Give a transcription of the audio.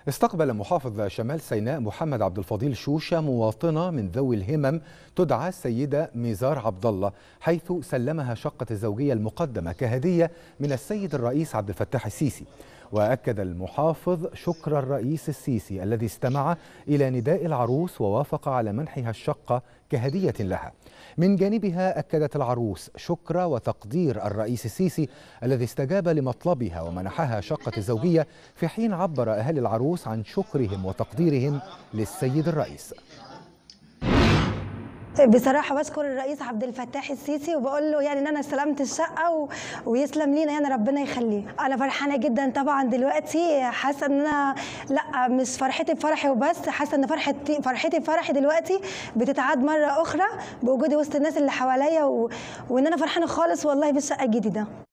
استقبل محافظ شمال سيناء محمد عبد الفضيل شوشة مواطنة من ذوي الهمم تدعى السيدة ميزار عبد الله حيث سلمها شقة الزوجية المقدمة كهدية من السيد الرئيس عبد الفتاح السيسي وأكد المحافظ شكر الرئيس السيسي الذي استمع إلى نداء العروس ووافق على منحها الشقة كهدية لها من جانبها أكدت العروس شكر وتقدير الرئيس السيسي الذي استجاب لمطلبها ومنحها شقة الزوجية في حين عبر أهالي العروس عن شكرهم وتقديرهم للسيد الرئيس بصراحة بشكر الرئيس عبد الفتاح السيسي وبقول له يعني ان انا استلمت الشقة و... ويسلم لينا يعني ربنا يخليه. انا فرحانة جدا طبعا دلوقتي حاسة ان انا لا مش فرحتي بفرحي وبس حاسة ان فرحتي فرحتي بفرحي دلوقتي بتتعاد مرة اخرى بوجودي وسط الناس اللي حواليا و... وان انا فرحانة خالص والله بالشقة الجديدة.